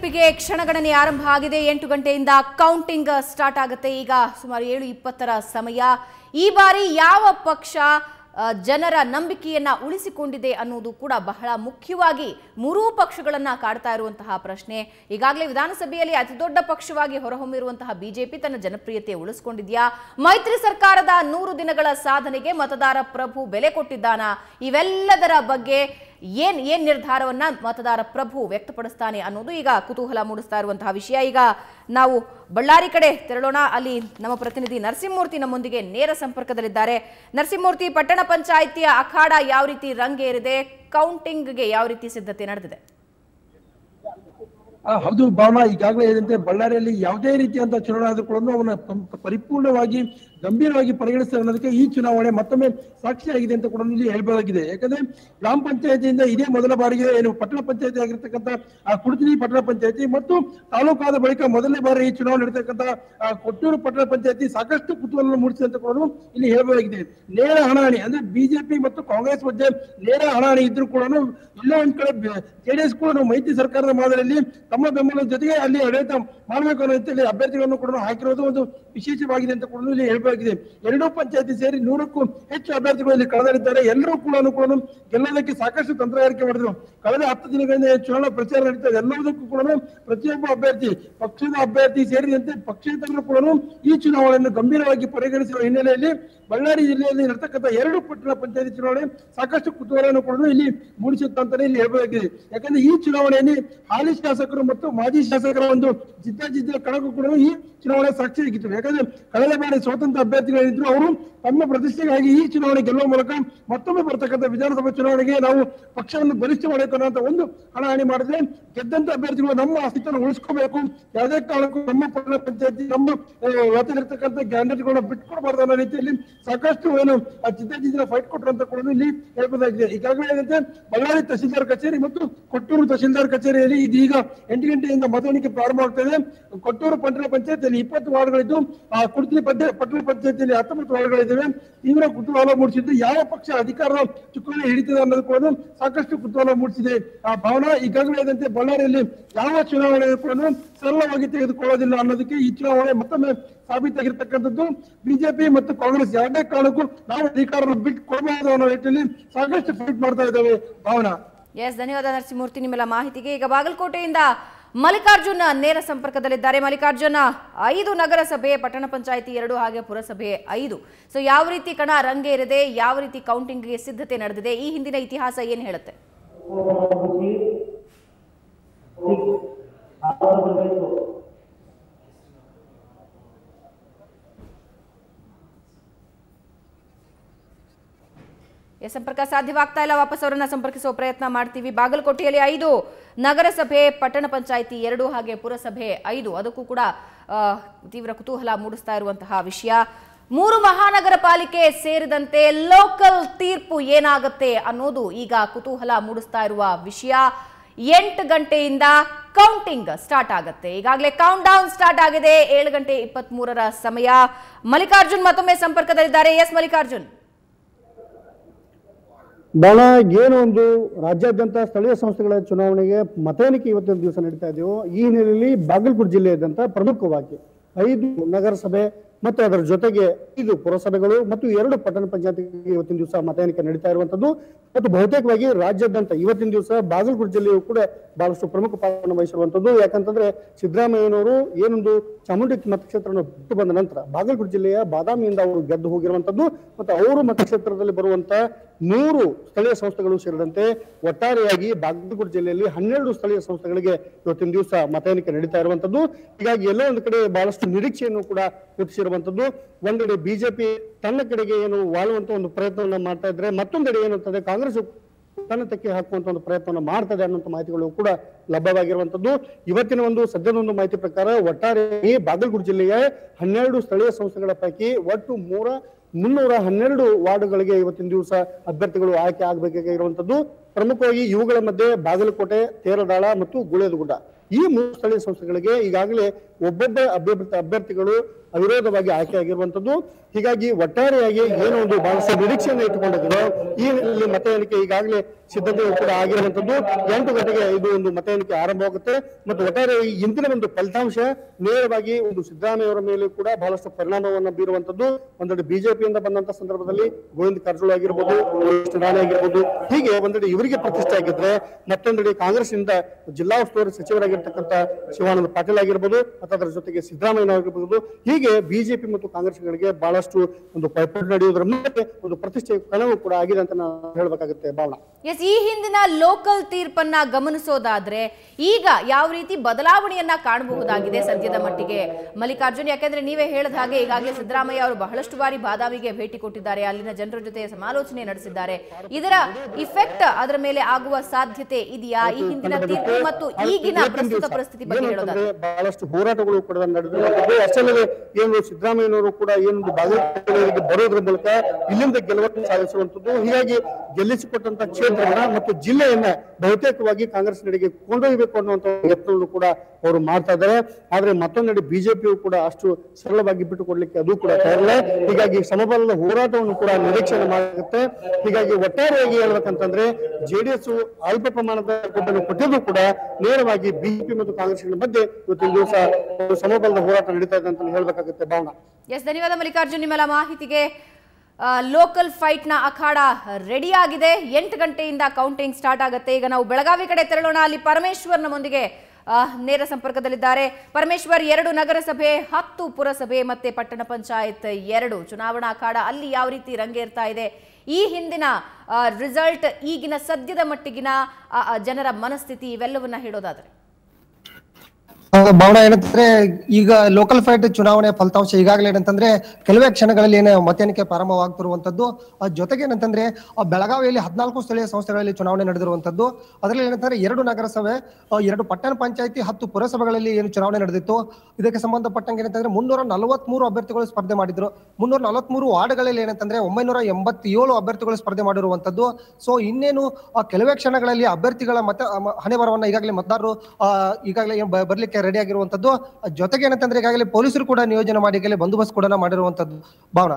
ತೀರ್ಪಿಗೆ ಕ್ಷಣಗಣನೆ ಆರಂಭ ಆಗಿದೆ ಎಂಟು ಗಂಟೆಯಿಂದ ಕೌಂಟಿಂಗ್ ಸ್ಟಾರ್ಟ್ ಆಗುತ್ತೆ ಈಗ ಸುಮಾರು ಏಳು ಇಪ್ಪತ್ತರ ಸಮಯ ಈ ಬಾರಿ ಯಾವ ಪಕ್ಷ ಆ, ಜನರ ನಂಬಿಕೆಯನ್ನ ಉಳಿಸಿಕೊಂಡಿದೆ ಅನ್ನೋದು ಕೂಡ ಬಹಳ ಮುಖ್ಯವಾಗಿ ಮೂರೂ ಪಕ್ಷಗಳನ್ನ ಕಾಡ್ತಾ ಇರುವಂತಹ ಪ್ರಶ್ನೆ ಈಗಾಗಲೇ ವಿಧಾನಸಭೆಯಲ್ಲಿ ಅತಿ ದೊಡ್ಡ ಪಕ್ಷವಾಗಿ ಹೊರಹೊಮ್ಮಿರುವಂತಹ ಬಿಜೆಪಿ ತನ್ನ ಜನಪ್ರಿಯತೆ ಉಳಿಸಿಕೊಂಡಿದ್ಯಾ ಮೈತ್ರಿ ಸರ್ಕಾರದ ನೂರು ದಿನಗಳ ಸಾಧನೆಗೆ ಮತದಾರ ಪ್ರಭು ಬೆಲೆ ಕೊಟ್ಟಿದ್ದಾನಾ ಇವೆಲ್ಲದರ ಬಗ್ಗೆ ಏನ್ ಏನ್ ನಿರ್ಧಾರವನ್ನ ಮತದಾರ ಪ್ರಭು ವ್ಯಕ್ತಪಡಿಸ್ತಾನೆ ಅನ್ನೋದು ಈಗ ಕುತೂಹಲ ಮೂಡಿಸ್ತಾ ಇರುವಂತಹ ವಿಷಯ ಈಗ ನಾವು ಬಳ್ಳಾರಿ ಕಡೆ ತೆರಳೋಣ ಅಲ್ಲಿ ನಮ್ಮ ಪ್ರತಿನಿಧಿ ನರಸಿಂಹಮೂರ್ತಿ ನಮ್ಮೊಂದಿಗೆ ನೇರ ಸಂಪರ್ಕದಲ್ಲಿದ್ದಾರೆ ನರಸಿಂಹಮೂರ್ತಿ ಪಟ್ಟಣ ಪಂಚಾಯಿತಿಯ ಅಖಾಡ ಯಾವ ರೀತಿ ರಂಗೇರಿದೆ ಕೌಂಟಿಂಗ್ಗೆ ಯಾವ ರೀತಿ ಸಿದ್ಧತೆ ನಡೆದಿದೆ ಆ, ಹೌದು ಭಾವನಾ ಈಗಾಗಲೇ ಹೇಳಿದಂತೆ ಬಳ್ಳಾರಿಯಲ್ಲಿ ಯಾವುದೇ ರೀತಿಯಂತ ಚುನಾವಣೆ ಆದರೂ ಕೂಡ ಅವನ್ನ ಪಂ- ಪರಿಪೂರ್ಣವಾಗಿ ಗಂಭೀರವಾಗಿ ಪರಿಗಣಿಸ್ತಾರೆ ಅನ್ನೋದಕ್ಕೆ ಈ ಚುನಾವಣೆ ಮತ್ತೊಮ್ಮೆ ಸಾಕ್ಷಿಯಾಗಿದೆ ಅಂತ ಕೂಡ ಇಲ್ಲಿ ಹೇಳ್ಬೋದಾಗಿದೆ ಯಾಕಂದ್ರೆ ಗ್ರಾಮ ಪಂಚಾಯತಿಯಿಂದ ಇದೇ ಮೊದಲ ಬಾರಿಗೆ ಏನು ಪಟ್ಟಣ ಪಂಚಾಯತಿ ಆಗಿರ್ತಕ್ಕಂಥ ಆ ಕುಡ್ತಿನಿ ಪಟ್ಟಣ ಪಂಚಾಯತಿ ಮತ್ತು ತಾಲೂಕಾದ ಬಳಿಕ ಮೊದಲನೇ ಬಾರಿ ಈ ಚುನಾವಣೆ ನಡೀತಕ್ಕಂಥ ಆ ಕೊಟ್ಟೂರು ಪಟ್ಟಣ ಪಂಚಾಯತಿ ಸಾಕಷ್ಟು ಕುತೂಹಲ ಮೂಡಿಸಿದೆ ಅಂತ ಕೂಡ ಇಲ್ಲಿ ಹೇಳ್ಬೋದಾಗಿದೆ ನೇರ ಹಣಾಹಣಿ ಅಂದ್ರೆ ಬಿಜೆಪಿ ಮತ್ತು ಕಾಂಗ್ರೆಸ್ ಮಧ್ಯೆ ನೇರ ಹಣಾಹಣಿ ಇದ್ರೂ ಕೂಡ ಎಲ್ಲೋ ಒಂದ್ ಕಡೆ ಜೆಡಿಎಸ್ ಕೂಡ ನಾವು ಮೈತ್ರಿ ಸರ್ಕಾರದ ಮಾದರಿಯಲ್ಲಿ ತಮ್ಮ ಬೆಂಬಲದ ಜೊತೆಗೆ ಅಲ್ಲಿ ಆಡಳಿತ ಮಾಡಬೇಕು ಅನ್ನೋ ರೀತಿಯಲ್ಲಿ ಅಭ್ಯರ್ಥಿಗಳನ್ನು ಕೂಡ ಹಾಕಿರೋದು ಒಂದು ವಿಶೇಷವಾಗಿದೆ ಅಂತ ಕೂಡ ಇಲ್ಲಿ ಹೇಳಬೇಕಾಗಿದೆ ಎರಡೂ ಪಂಚಾಯತಿ ಸೇರಿ ನೂರಕ್ಕೂ ಹೆಚ್ಚು ಅಭ್ಯರ್ಥಿಗಳು ಇಲ್ಲಿ ಕಳೆದರಿದ್ದಾರೆ ಎಲ್ಲರೂ ಕೂಡ ಕೂಡ ಗೆಲ್ಲೋದಕ್ಕೆ ಸಾಕಷ್ಟು ತಂತ್ರಗಾರಿಕೆ ಮಾಡಿದ್ರು ಕಳೆದ ಹತ್ತು ದಿನಗಳಿಂದ ಏನು ಚುನಾವಣಾ ಪ್ರಚಾರ ನಡೀತಾ ಇದೆ ಎಲ್ಲದಕ್ಕೂ ಕೂಡ ಪ್ರತಿಯೊಬ್ಬ ಅಭ್ಯರ್ಥಿ ಪಕ್ಷದ ಅಭ್ಯರ್ಥಿ ಸೇರಿದಂತೆ ಪಕ್ಷೇತರರು ಕೂಡ ಈ ಚುನಾವಣೆಯನ್ನು ಗಂಭೀರವಾಗಿ ಪರಿಗಣಿಸಿರುವ ಹಿನ್ನೆಲೆಯಲ್ಲಿ ಬಳ್ಳಾರಿ ಜಿಲ್ಲೆಯಲ್ಲಿ ನಡ್ತಕ್ಕಂಥ ಎರಡು ಪಟ್ಟಣ ಪಂಚಾಯತಿ ಚುನಾವಣೆ ಸಾಕಷ್ಟು ಕುತೂಹಲವನ್ನು ಕೂಡ ಇಲ್ಲಿ ಮೂಡಿಸುತ್ತೆ ಅಂತಾನೆ ಇಲ್ಲಿ ಹೇಳಬೇಕಾಗಿದೆ ಯಾಕಂದ್ರೆ ಈ ಚುನಾವಣೆಯಲ್ಲಿ ಹಾಲಿ ಶಾಸಕರು ಮತ್ತು ಮಾಜಿ ಶಾಸಕರ ಒಂದು ಜಿದ್ದಾಜಿದ್ದ ಕಣಕ್ಕೂ ಕೂಡ ಈ ಚುನಾವಣೆ ಸಾಕ್ಷಿಯಾಗಿತ್ತು ಯಾಕಂದ್ರೆ ಕಳೆದ ಬಾರಿ ಸ್ವತಂತ್ರ ಅಭ್ಯರ್ಥಿಗಳಿದ್ರು ಅವರು ತಮ್ಮ ಪ್ರತಿಷ್ಠೆಗಾಗಿ ಈ ಚುನಾವಣೆ ಗೆಲ್ಲುವ ಮೂಲಕ ಮತ್ತೊಮ್ಮೆ ಬರ್ತಕ್ಕಂಥ ವಿಧಾನಸಭಾ ಚುನಾವಣೆಗೆ ನಾವು ಪಕ್ಷವನ್ನು ಬಲಿಷ್ಠ ಮಾಡಬೇಕು ಅನ್ನೋ ಒಂದು ಹಣಾಹಣಿ ಮಾಡಿದ್ರೆ ಗೆದ್ದಂತ ಅಭ್ಯರ್ಥಿಗಳು ನಮ್ಮ ಅಸ್ತಿತ್ವವನ್ನು ಉಳಿಸ್ಕೋಬೇಕು ಯಾವುದೇ ಕಾರಣಕ್ಕೂ ನಮ್ಮ ಪಟ್ಟಣ ಪಂಚಾಯತಿ ನಮ್ಮ ವ್ಯಾಪ್ತಿಲಿರ್ತಕ್ಕಂಥ ಕ್ಯಾಂಡಿಡೇಟ್ಗಳನ್ನ ಬಿಟ್ಕೊಡ್ಬಾರ್ದು ಅನ್ನೋ ರೀತಿಯಲ್ಲಿ ಸಾಕಷ್ಟು ಏನು ಆ ಜಿದ್ದಾಜಿದ್ದ ಫೈಟ್ ಕೊಟ್ಟರು ಅಂತ ಕೂಡ ಇಲ್ಲಿ ಹೇಳ್ಬೋದಾಗಿದೆ ಈಗಾಗಲೇ ಏನಂತೆ ಬಳ್ಳಾರಿ ತಹಸೀಲ್ದಾರ್ ಕಚೇರಿ ಮತ್ತು ಕೊಟ್ಟೂರು ತಹಸೀಲ್ದಾರ್ ಕಚೇರಿಯಲ್ಲಿ ಇದೀಗ ಎಂಟು ಗಂಟೆಯಿಂದ ಮತ ಎಣಿಕೆ ಪ್ರಾರಂಭ ಆಗ್ತದೆ ಕೊಟ್ಟೂರು ಪಟ್ಟಣ ಪಂಚಾಯತಿಯಲ್ಲಿ ಇಪ್ಪತ್ತು ವಾರ್ಡ್ಗಳಿದ್ದು ಆ ಕುಡ್ತಿ ಪಂಚಾಯ ಪಟ್ಟಣ ಪಂಚಾಯತಿಯಲ್ಲಿ ಹತ್ತೊಂಬತ್ತು ವಾರ್ಡ್ಗಳಿದ್ದಾವೆ ತೀವ್ರ ಕುತೂಹಲ ಮೂಡಿಸಿದ್ದು ಯಾವ ಪಕ್ಷ ಅಧಿಕಾರದ ಚುಕ್ಕಾಣಿ ಹಿಡಿತದೆ ಅನ್ನೋದು ಕೂಡ ಸಾಕಷ್ಟು ಕುತೂಹಲ ಮೂಡಿಸಿದೆ ಆ ಭಾವನಾ ಈಗಾಗಲೇ ಇದ್ದಂತೆ ಬಳ್ಳಾರಿಯಲ್ಲಿ ಯಾವ ಚುನಾವಣೆ ಕೂಡ ಸರಳವಾಗಿ ತೆಗೆದುಕೊಳ್ಳೋದಿಲ್ಲ ಅನ್ನೋದಕ್ಕೆ ಈ ಚುನಾವಣೆ ಮತ್ತೊಮ್ಮೆ ಸಾಬೀತಾಗಿರ್ತಕ್ಕಂಥದ್ದು ಬಿಜೆಪಿ ಮತ್ತು ಕಾಂಗ್ರೆಸ್ ಯಾವುದೇ ಕಾರಣಕ್ಕೂ ನಾವು ಅಧಿಕಾರವನ್ನು ಬಿಟ್ಟು ಕೊಡಬಹುದು ಅನ್ನೋ ನಿಟ್ಟಿನಲ್ಲಿ ಸಾಕಷ್ಟು ಫೈಟ್ ಮಾಡ್ತಾ ಇದ್ದಾವೆ ಭಾವನಾ ಎಸ್ ಧನ್ಯವಾದ ನರಸಿಂಹಮೂರ್ತಿ ನಿಮ್ಮೆಲ್ಲ ಮಾಹಿತಿಗೆ ಈಗ ಬಾಗಲಕೋಟೆಯಿಂದ ಮಲ್ಲಿಕಾರ್ಜುನ್ ನೇರ ಸಂಪರ್ಕದಲ್ಲಿದ್ದಾರೆ ಮಲ್ಲಿಕಾರ್ಜುನ್ ಐದು ನಗರಸಭೆ ಪಟ್ಟಣ ಪಂಚಾಯಿತಿ ಎರಡು ಹಾಗೆ ಪುರಸಭೆ ಐದು ಸೊ ಯಾವ ರೀತಿ ಕಣ ರಂಗೇರಿದೆ ಯಾವ ರೀತಿ ಕೌಂಟಿಂಗ್ಗೆ ಸಿದ್ಧತೆ ನಡೆದಿದೆ ಈ ಹಿಂದಿನ ಇತಿಹಾಸ ಏನು ಹೇಳುತ್ತೆ ಈ ಸಂಪರ್ಕ ಸಾಧ್ಯವಾಗ್ತಾ ಇಲ್ಲ ವಾಪಸ್ ಅವರನ್ನ ಸಂಪರ್ಕಿಸುವ ಪ್ರಯತ್ನ ಮಾಡ್ತೀವಿ ಬಾಗಲಕೋಟೆಯಲ್ಲಿ ಐದು ನಗರಸಭೆ ಪಟ್ಟಣ ಪಂಚಾಯಿತಿ ಎರಡು ಹಾಗೆ ಪುರಸಭೆ ಐದು ಅದಕ್ಕೂ ಕೂಡ ಆ, ತೀವ್ರ ಕುತೂಹಲ ಮೂಡಿಸ್ತಾ ಇರುವಂತಹ ವಿಷಯ ಮೂರು ಮಹಾನಗರ ಪಾಲಿಕೆ ಸೇರಿದಂತೆ ಲೋಕಲ್ ತೀರ್ಪು ಏನಾಗುತ್ತೆ ಅನ್ನೋದು ಈಗ ಕುತೂಹಲ ಮೂಡಿಸ್ತಾ ಇರುವ ವಿಷಯ ಎಂಟು ಗಂಟೆಯಿಂದ ಕೌಂಟಿಂಗ್ ಸ್ಟಾರ್ಟ್ ಆಗುತ್ತೆ ಈಗಾಗಲೇ ಕೌಂಟ್ ಡೌನ್ ಸ್ಟಾರ್ಟ್ ಆಗಿದೆ ಏಳು ಗಂಟೆ ಇಪ್ಪತ್ತ್ ಮೂರರ ಸಮಯ ಮಲ್ಲಿಕಾರ್ಜುನ್ ಮತ್ತೊಮ್ಮೆ ಸಂಪರ್ಕದಲ್ಲಿದ್ದಾರೆ ಎಸ್ ಮಲ್ಲಿಕಾರ್ಜುನ್ ಬಹಳ ಏನು ಒಂದು ರಾಜ್ಯಾದ್ಯಂತ ಸ್ಥಳೀಯ ಸಂಸ್ಥೆಗಳ ಚುನಾವಣೆಗೆ ಮತ ಎಣಿಕೆ ಇವತ್ತಿನ ದಿವಸ ನಡೀತಾ ಇದೆಯೋ ಈ ಹಿನ್ನೆಲೆಯಲ್ಲಿ ಬಾಗಲಕೋಟೆ ಜಿಲ್ಲೆಯಾದ್ಯಂತ ಪ್ರಮುಖವಾಗಿ ಐದು ನಗರಸಭೆ ಮತ್ತು ಅದರ ಜೊತೆಗೆ ಐದು ಪುರಸಭೆಗಳು ಮತ್ತು ಎರಡು ಪಟ್ಟಣ ಪಂಚಾಯತಿಗೆ ಇವತ್ತಿನ ದಿವಸ ಮತ ಎಣಿಕೆ ನಡೀತಾ ಇರುವಂತದ್ದು ಮತ್ತು ಬಹುತೇಕವಾಗಿ ರಾಜ್ಯಾದ್ಯಂತ ಇವತ್ತಿನ ದಿವಸ ಬಾಗಲಕೋಟೆ ಜಿಲ್ಲೆಯು ಕೂಡ ಬಹಳಷ್ಟು ಪ್ರಮುಖ ಪಾತ್ರವನ್ನು ವಹಿಸಿರುವಂತದ್ದು ಯಾಕಂತಂದ್ರೆ ಸಿದ್ದರಾಮಯ್ಯನವರು ಏನೊಂದು ಚಾಮುಂಡಿ ಮತಕ್ಷೇತ್ರವನ್ನು ಬಿಟ್ಟು ಬಂದ ನಂತರ ಬಾಗಲಕೋಟೆ ಜಿಲ್ಲೆಯ ಬಾದಾಮಿಯಿಂದ ಅವರು ಗೆದ್ದು ಹೋಗಿರುವಂತದ್ದು ಮತ್ತು ಅವರು ಮತಕ್ಷೇತ್ರದಲ್ಲಿ ಬರುವಂತ ನೂರು ಸ್ಥಳೀಯ ಸಂಸ್ಥೆಗಳು ಸೇರಿದಂತೆ ಒಟ್ಟಾರೆಯಾಗಿ ಬಾಗಲಕೋಟೆ ಜಿಲ್ಲೆಯಲ್ಲಿ ಹನ್ನೆರಡು ಸ್ಥಳೀಯ ಸಂಸ್ಥೆಗಳಿಗೆ ಇವತ್ತಿನ ದಿವಸ ಮತ ಎಣಿಕೆ ನಡೀತಾ ಇರುವಂತದ್ದು ಹೀಗಾಗಿ ಎಲ್ಲೋ ಒಂದು ಕಡೆ ಬಹಳಷ್ಟು ನಿರೀಕ್ಷೆಯನ್ನು ಕೂಡ ಹುಟ್ಟಿಸಿರುವಂತದ್ದು ಒಂದೆಡೆ ಬಿಜೆಪಿ ತನ್ನ ಕಡೆಗೆ ಏನು ವಾಳುವಂತ ಒಂದು ಪ್ರಯತ್ನವನ್ನ ಮಾಡ್ತಾ ಇದ್ರೆ ಮತ್ತೊಂದೆಡೆ ಏನಂತಂದ್ರೆ ಕಾಂಗ್ರೆಸ್ ತನ್ನ ತೆಕ್ಕೆ ಹಾಕುವಂತ ಒಂದು ಪ್ರಯತ್ನವನ್ನು ಮಾಡ್ತದೆ ಅನ್ನುವಂಥ ಮಾಹಿತಿಗಳು ಕೂಡ ಲಭ್ಯವಾಗಿರುವಂತದ್ದು ಇವತ್ತಿನ ಒಂದು ಸದ್ಯದ ಒಂದು ಮಾಹಿತಿ ಪ್ರಕಾರ ಒಟ್ಟಾರೆಯಾಗಿ ಬಾಗಲಕೋಟೆ ಜಿಲ್ಲೆಯ ಹನ್ನೆರಡು ಸ್ಥಳೀಯ ಸಂಸ್ಥೆಗಳ ಪೈಕಿ ಒಟ್ಟು ಮೂರ ಮುನ್ನೂರ ಹನ್ನೆರಡು ವಾರ್ಡ್ಗಳಿಗೆ ಇವತ್ತಿನ ದಿವಸ ಅಭ್ಯರ್ಥಿಗಳು ಆಯ್ಕೆ ಆಗಬೇಕಾಗಿರುವಂತದ್ದು ಪ್ರಮುಖವಾಗಿ ಇವುಗಳ ಮಧ್ಯೆ ಬಾಗಲಕೋಟೆ ತೇರದಾಳ ಮತ್ತು ಗುಳೇದಗುಡ್ಡ ಈ ಮೂರು ಸ್ಥಳೀಯ ಸಂಸ್ಥೆಗಳಿಗೆ ಈಗಾಗಲೇ ಒಬ್ಬೊಬ್ಬ ಅಭ್ಯರ್ಥಿ ಅಭ್ಯರ್ಥಿಗಳು ಅವಿರೋಧವಾಗಿ ಆಯ್ಕೆಯಾಗಿರುವಂತದ್ದು ಹೀಗಾಗಿ ಒಟ್ಟಾರೆಯಾಗಿ ಏನೋ ಒಂದು ಬಹಳಷ್ಟು ನಿರೀಕ್ಷೆಯನ್ನು ಇಟ್ಟುಕೊಂಡಿದ್ರು ಈ ನಿಟ್ಟಿನಲ್ಲಿ ಮತ ಎಣಿಕೆ ಈಗಾಗಲೇ ಸಿದ್ಧತೆ ಕೂಡ ಆಗಿರುವಂತದ್ದು ಎಂಟು ಗಂಟೆಗೆ ಇದು ಒಂದು ಮತ ಎಣಿಕೆ ಆರಂಭವಾಗುತ್ತೆ ಮತ್ತು ಒಟ್ಟಾರೆ ಈ ಇಂದಿನ ಒಂದು ಫಲಿತಾಂಶ ನೇರವಾಗಿ ಒಂದು ಸಿದ್ದರಾಮಯ್ಯ ಅವರ ಮೇಲೆ ಕೂಡ ಬಹಳಷ್ಟು ಪರಿಣಾಮವನ್ನು ಬೀರುವಂತದ್ದು ಒಂದೆಡೆ ಬಿಜೆಪಿಯಿಂದ ಬಂದಂತ ಸಂದರ್ಭದಲ್ಲಿ ಗೋವಿಂದ ಕಾರಜೋಳ ಆಗಿರ್ಬೋದು ವರಿಷ್ಠ ರಾಣೆ ಆಗಿರ್ಬೋದು ಹೀಗೆ ಒಂದೆಡೆ ಇವರಿಗೆ ಪ್ರತಿಷ್ಠೆ ಆಗಿದ್ರೆ ಮತ್ತೊಂದೆಡೆ ಕಾಂಗ್ರೆಸ್ ಇಂದ ಜಿಲ್ಲಾ ಉಸ್ತುವಾರಿ ಸಚಿವರಾಗಿರ್ತಕ್ಕಂಥ ಶಿವಾನಂದ ಪಾಟೀಲ್ ಆಗಿರ್ಬೋದು ಮತ್ತು ಅದರ ಜೊತೆಗೆ ಸಿದ್ದರಾಮಯ್ಯ ಆಗಿರ್ಬೋದು ಹೀಗೆ ಬಿಜೆಪಿ ಮತ್ತು ಕಾಂಗ್ರೆಸ್ಗಳಿಗೆ ಬಹಳಷ್ಟು ಒಂದು ಪೈಪೋಟಿ ನಡೆಯುವುದರ ಮೇಲೆ ಒಂದು ಪ್ರತಿಷ್ಠೆ ಕಣವು ಕೂಡ ಆಗಿದೆ ಅಂತ ನಾವು ಹೇಳಬೇಕಾಗುತ್ತೆ ಭಾವನಾ ಎಸ್ ಈ ಹಿಂದಿನ ಲೋಕಲ್ ತೀರ್ಪನ್ನ ಗಮನಿಸೋದಾದ್ರೆ ಈಗ ಯಾವ ರೀತಿ ಬದಲಾವಣೆಯನ್ನ ಕಾಣಬಹುದಾಗಿದೆ ಸದ್ಯದ ಮಟ್ಟಿಗೆ ಮಲ್ಲಿಕಾರ್ಜುನ್ ಯಾಕೆಂದ್ರೆ ನೀವೇ ಹೇಳಿದ ಹಾಗೆ ಈಗಾಗಲೇ ಸಿದ್ದರಾಮಯ್ಯ ಅವರು ಬಹಳಷ್ಟು ಬಾರಿ ಬಾದಾಮಿಗೆ ಭೇಟಿ ಕೊಟ್ಟಿದ್ದಾರೆ ಅಲ್ಲಿನ ಜನರ ಜೊತೆ ಸಮಾಲೋಚನೆ ನಡೆಸಿದ್ದಾರೆ ಇದರ ಇಫೆಕ್ಟ್ ಅದರ ಮೇಲೆ ಆಗುವ ಸಾಧ್ಯತೆ ಇದೆಯಾ ಈ ಹಿಂದಿನ ತೀರ್ಪು ಮತ್ತು ಈಗಿನ ಪ್ರಸ್ತುತ ಪರಿಸ್ಥಿತಿ ಬಗ್ಗೆ ಹೇಳೋದಾದ್ರೆ ಏನಂತಂದ್ರೆ ಬಹಳಷ್ಟು ಹೋರಾಟಗಳು ಕೂಡ ನಡೆದಿರುವಂತದ್ದು ಅಷ್ಟೇ ಏನು ಸಿದ್ದರಾಮಯ್ಯನವರು ಕೂಡ ಏನೊಂದು ಬಾಗಲಕೋಟೆಗೆ ಬರೋದ್ರ ಮೂಲಕ ಇಲ್ಲಿಂದ ಗೆಲುವನ್ನು ಸಾಧಿಸುವಂತದ್ದು ಹೀಗಾಗಿ ಗೆಲ್ಲಿಸಿಕೊಟ್ಟಂತ ಕ್ಷೇತ್ರವನ್ನ ಮತ್ತು ಜಿಲ್ಲೆಯನ್ನ ಬಹುತೇಕವಾಗಿ ಕಾಂಗ್ರೆಸ್ ನಡೆಗೆ ಕೊಂಡೊಯ್ಯಬೇಕು ಅನ್ನುವಂತ ಯತ್ನವನ್ನು ಕೂಡ ಅವರು ಮಾಡ್ತಾ ಇದ್ದಾರೆ ಆದ್ರೆ ಮತ್ತೊಂದೆಡೆ ಬಿಜೆಪಿಯು ಕೂಡ ಅಷ್ಟು ಸರಳವಾಗಿ ಬಿಟ್ಟು ಕೊಡ್ಲಿಕ್ಕೆ ಅದು ಕೂಡ ತಯಾರಿಲ್ಲ ಹೀಗಾಗಿ ಸಮಬಲದ ಹೋರಾಟವನ್ನು ಕೂಡ ನಿರೀಕ್ಷಣೆ ಮಾಡುತ್ತೆ ಹೀಗಾಗಿ ಒಟ್ಟಾರೆಯಾಗಿ ಹೇಳ್ಬೇಕಂತಂದ್ರೆ ಜೆಡಿಎಸ್ ಅಲ್ಪ ಪ್ರಮಾಣದ ಕೊಟ್ಟನ್ನು ಕೊಟ್ಟಿದ್ದು ಕೂಡ ನೇರವಾಗಿ ಬಿಜೆಪಿ ಮತ್ತು ಕಾಂಗ್ರೆಸ್ ಮಧ್ಯೆ ಇವತ್ತಿನ ದಿವಸ ಒಂದು ಸಮಬಲದ ಹೋರಾಟ ನಡೀತಾ ಇದೆ ಅಂತ ಹೇಳ್ಬೇಕಾಗುತ್ತೆ ಭಾವನಾ ಎಸ್ ಧನ್ಯವಾದ ಮಲ್ಲಿಕಾರ್ಜುನ್ ನಿಮ್ಮೆಲ್ಲ ಮಾಹಿತಿಗೆ ಲೋಕಲ್ ಫೈಟ್ ನ ಅಖಾಡ ರೆಡಿ ಆಗಿದೆ ಎಂಟು ಗಂಟೆಯಿಂದ ಕೌಂಟಿಂಗ್ ಸ್ಟಾರ್ಟ್ ಆಗುತ್ತೆ ಈಗ ನಾವು ಬೆಳಗಾವಿ ಕಡೆ ತೆರಳೋಣ ಅಲ್ಲಿ ಪರಮೇಶ್ವರ್ ನಮ್ಮೊಂದಿಗೆ ಆ, ನೇರ ಸಂಪರ್ಕದಲ್ಲಿದ್ದಾರೆ ಪರಮೇಶ್ವರ್ ಎರಡು ನಗರಸಭೆ ಹತ್ತು ಪುರಸಭೆ ಮತ್ತೆ ಪಟ್ಟಣ ಪಂಚಾಯತ್ ಎರಡು ಚುನಾವಣಾ ಅಖಾಡ ಅಲ್ಲಿ ಯಾವ ರೀತಿ ರಂಗೇರ್ತಾ ಇದೆ ಈ ಹಿಂದಿನ ರಿಸಲ್ಟ್ ಈಗಿನ ಸದ್ಯದ ಮಟ್ಟಿಗಿನ ಆ, ಆ, ಜನರ ಮನಸ್ಥಿತಿ ಇವೆಲ್ಲವನ್ನ ಹೇಳೋದಾದ್ರೆ ಆ, ಭಾವನಾ ಏನಂತಂದ್ರೆ ಈಗ ಲೋಕಲ್ ಫೈಟ್ ಚುನಾವಣೆ ಫಲಿತಾಂಶ ಈಗಾಗಲೇ ಏನಂತಂದ್ರೆ ಕೆಲವೇ ಕ್ಷಣಗಳಲ್ಲಿ ಏನು ಮತ ಎಣಿಕೆ ಪ್ರಾರಂಭವಾಗ್ತಿರುವಂತದ್ದು ಆ, ಜೊತೆಗೆ ಏನಂತಂದ್ರೆ ಆ, ಬೆಳಗಾವಿಯಲ್ಲಿ ಹದಿನಾಲ್ಕು ಸ್ಥಳೀಯ ಸಂಸ್ಥೆಗಳಲ್ಲಿ ಚುನಾವಣೆ ನಡೆದಿರುವಂತದ್ದು ಅದರಲ್ಲಿ ಏನಂತಂದ್ರೆ ಎರಡು ನಗರಸಭೆ ಆ, ಎರಡು ಪಟ್ಟಣ ಪಂಚಾಯತಿ ಹತ್ತು ಪುರಸಭೆಗಳಲ್ಲಿ ಏನು ಚುನಾವಣೆ ನಡೆದಿತ್ತು ಇದಕ್ಕೆ ಸಂಬಂಧಪಟ್ಟಂಗೆ ಏನಂತಂದ್ರೆ ಮುನ್ನೂರ ನಲವತ್ಮೂರು ಅಭ್ಯರ್ಥಿಗಳು ಸ್ಪರ್ಧೆ ಮಾಡಿದ್ರು ಮುನ್ನೂರ ನಲವತ್ಮೂರು ವಾರ್ಡ್ಗಳಲ್ಲಿ ಏನಂತಂದ್ರೆ ಒಂಬೈನೂರ ಎಂಬತ್ತೇಳು ಅಭ್ಯರ್ಥಿಗಳು ಸ್ಪರ್ಧೆ ಮಾಡಿರುವಂತದ್ದು ಸೊ ಇನ್ನೇನು ಆ, ಕೆಲವೇ ಕ್ಷಣಗಳಲ್ಲಿ ಅಭ್ಯರ್ಥಿಗಳ ಮತ ಮ- ಹಣೆ ಬರವನ್ನ ಈಗಾಗಲೇ ಮತದಾರರು ಆ, ಈಗಾಗಲೇ ಏನ್ ಬ- ಬರ್ಲಿಕ್ಕೆ ರೆಡಿ ಆಗಿರುವಂತದ್ದು ಆ, ಜೊತೆಗೆ ಏನಂತಂದ್ರೆ ಈಗಾಗಲೇ ಪೊಲೀಸರು ಕೂಡ ನಿಯೋಜನೆ ಮಾಡಿ ಈಗಾಗಲೇ ಬಂದೋಬಸ್ತ್ ಕೂಡ ಮಾಡಿರುವಂತದ್ದು ಭಾವನಾ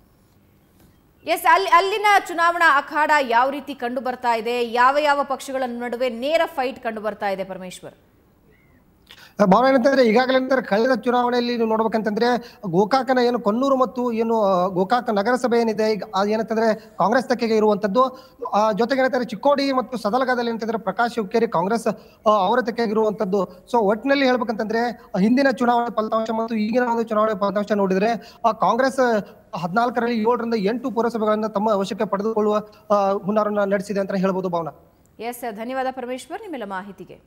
ಎಸ್ ಅಲ್ಲಿ ಅಲ್ಲಿನ ಚುನಾವಣಾ ಅಖಾಡ ಯಾವ ರೀತಿ ಕಂಡು ಬರ್ತಾ ಇದೆ ಯಾವ ಯಾವ ಪಕ್ಷಗಳ ನಡುವೆ ನೇರ ಫೈಟ್ ಕಂಡು ಬರ್ತಾ ಇದೆ ಪರಮೇಶ್ವರ್ ಭಾವನೆ ಏನಂತಂದ್ರೆ ಈಗಾಗಲೇ ಏನಂತಾರೆ ಕಳೆದ ಚುನಾವಣೆಯಲ್ಲಿ ನೀವು ನೋಡ್ಬೇಕಂತಂದ್ರೆ ಗೋಕಾಕನ ಏನು ಕೊನ್ನೂರು ಮತ್ತು ಏನು ಆ, ಗೋಕಾಕ ನಗರಸಭೆ ಏನಿದೆ ಈಗ ಅದು ಏನಂತಂದ್ರೆ ಕಾಂಗ್ರೆಸ್ ತೆಕ್ಕೆಗೆ ಇರುವಂತದ್ದು ಆ, ಜೊತೆಗೆ ಏನಂತಾರೆ ಚಿಕ್ಕೋಡಿ ಮತ್ತು ಸದಲಗದಲ್ಲಿ ಏನಂತಂದ್ರೆ ಪ್ರಕಾಶ್ ಹುಕ್ಕೇರಿ ಕಾಂಗ್ರೆಸ್ ಆ, ಅವರ ತೆಕ್ಕೆಗೆ ಇರುವಂತದ್ದು ಸೊ ಒಟ್ಟಿನಲ್ಲಿ ಹೇಳ್ಬೇಕಂತಂದ್ರೆ ಆ, ಹಿಂದಿನ ಚುನಾವಣೆ ಫಲಿತಾಂಶ ಮತ್ತು ಈಗಿನ ಒಂದು ಚುನಾವಣೆ ಫಲಿತಾಂಶ ನೋಡಿದ್ರೆ ಆ ಕಾಂಗ್ರೆಸ್ ಹದಿನಾಲ್ಕರಲ್ಲಿ ಏಳರಿಂದ ಎಂಟು ಪುರಸಭೆಗಳನ್ನ ತಮ್ಮ ವಶಕ್ಕೆ ಪಡೆದುಕೊಳ್ಳುವ ಆ, ಹುನ್ನಾರನ್ನ ನಡೆಸಿದೆ ಅಂತ ಹೇಳ್ಬೋದು ಭಾವನಾ ಎಸ್ ಧನ್ಯವಾದ ಪರಮೇಶ್ವರ್ ನಿಮ್ಮೆಲ್ಲ ಮಾಹಿತಿಗೆ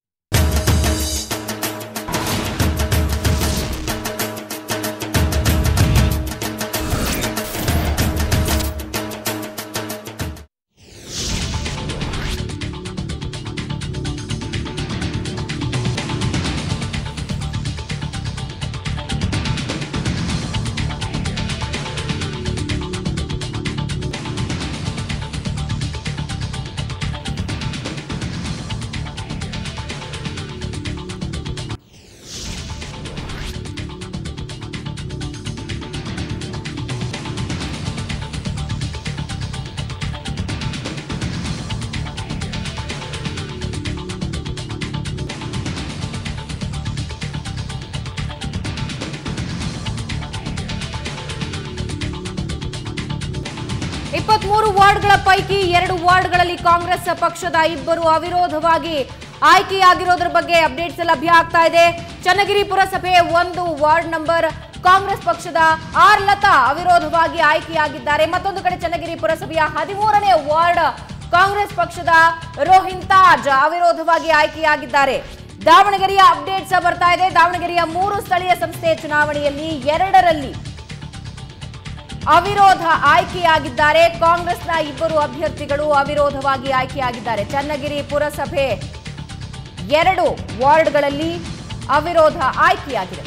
ಇಪ್ಪತ್ಮೂರು ವಾರ್ಡ್ಗಳ ಪೈಕಿ ಎರಡು ವಾರ್ಡ್ಗಳಲ್ಲಿ ಕಾಂಗ್ರೆಸ್ ಪಕ್ಷದ ಇಬ್ಬರು ಅವಿರೋಧವಾಗಿ ಆಯ್ಕೆಯಾಗಿರೋದ್ರ ಬಗ್ಗೆ ಅಪ್ಡೇಟ್ಸ್ ಲಭ್ಯ ಆಗ್ತಾ ಇದೆ ಚನ್ನಗಿರಿ ಪುರಸಭೆ ಒಂದು ವಾರ್ಡ್ ನಂಬರ್ ಕಾಂಗ್ರೆಸ್ ಪಕ್ಷದ ಆರ್ ಲತಾ ಅವಿರೋಧವಾಗಿ ಆಯ್ಕೆಯಾಗಿದ್ದಾರೆ ಮತ್ತೊಂದು ಕಡೆ ಚನ್ನಗಿರಿ ಪುರಸಭೆಯ ಹದಿಮೂರನೇ ವಾರ್ಡ್ ಕಾಂಗ್ರೆಸ್ ಪಕ್ಷದ ರೋಹಿನ್ ತಾಜ್ ಅವಿರೋಧವಾಗಿ ಆಯ್ಕೆಯಾಗಿದ್ದಾರೆ ದಾವಣಗೆರೆಯ ಅಪ್ಡೇಟ್ಸ್ ಬರ್ತಾ ಇದೆ ದಾವಣಗೆರೆಯ ಮೂರು ಸ್ಥಳೀಯ ಸಂಸ್ಥೆ ಚುನಾವಣೆಯಲ್ಲಿ ಎರಡರಲ್ಲಿ ಅವಿರೋಧ ಆಯ್ಕೆಯಾಗಿದ್ದಾರೆ ಕಾಂಗ್ರೆಸ್ನ ಇಬ್ಬರು ಅಭ್ಯರ್ಥಿಗಳು ಅವಿರೋಧವಾಗಿ ಆಯ್ಕೆಯಾಗಿದ್ದಾರೆ ಚನ್ನಗಿರಿ ಪುರಸಭೆ ಎರಡು ವಾರ್ಡ್ಗಳಲ್ಲಿ ಅವಿರೋಧ ಆಯ್ಕೆಯಾಗಿದೆ